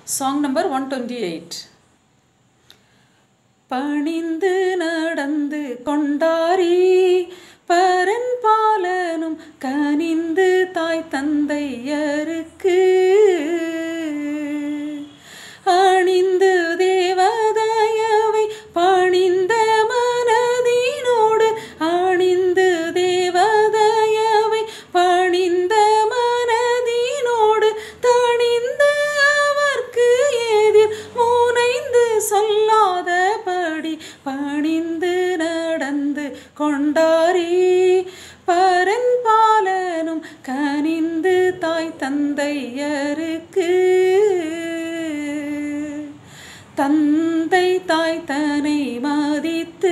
song number one twenty eight பணிந்து நடந்து கொண்டாரி பரன் பாலனும் கனிந்து தாய் தந்தையருக்கு அணிந்து தேவதயவை பணிந்த மனதினோடு அணிந்து தேவதயவை பணிந்த மனதினோடு தணிந்து அவர்க்கு எதிர் முனைந்து சொல்லாதபடி பணிந்து நடந்து கொண்டாரி பரன் பாலனும் கனிந்து தாய் தந்தையருக்கு தந்தை தாய் தனை மதித்து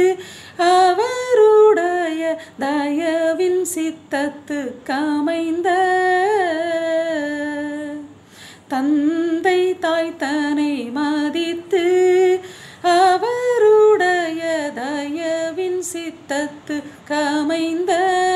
அவருடைய தயவின் சித்தத்து கமைந்த தந்தை தாய் தனை மதித்து அவருடைய தயவின் சித்தத்து கமைந்த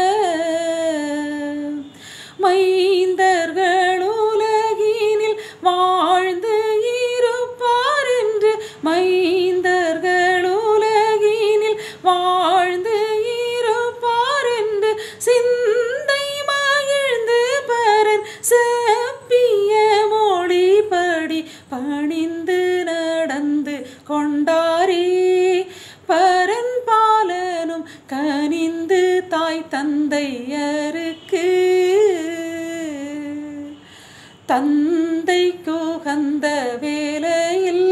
மைந்தர்கள் உலகினில் வாழ்ந்து இருப்பார் என்று மைந்தர்கள் உலகினில் வாழ்ந்து இருப்பார் என்று சிந்தை மகிழ்ந்து பரன் செப்பிய மொழிபடி பணிந்து நடந்து கொண்டாரே பரன் பாலனும் கனிந்து தாய் தந்தையருக்கு தந்தை குகந்த வேலையில்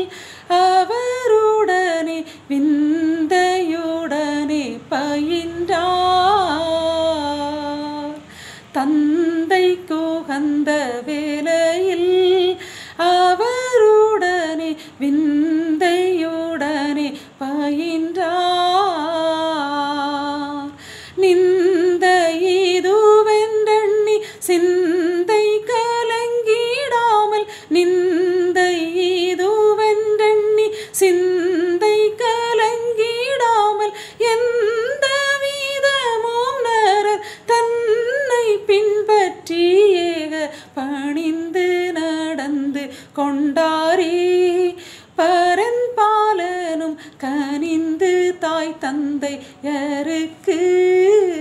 அவருடனே விந்தையுடனே பயின்றார் தந்தை குகந்த வேலையில் அவருடனே விந்தையுடனே பயின்றார் நிந்த இதுவென்றெண்ணி சிந்தை கலங்கிடாமல் நிந்தை இதுவென்றெண்ணி சிந்தை கலங்கிடாமல் எந்த விதமும் நரர் தன்னை பின்பற்றி ஏக பணிந்து நடந்து கொண்டாரே பரன் பாலனும் கனிந்து தாய் தந்தையருக்கு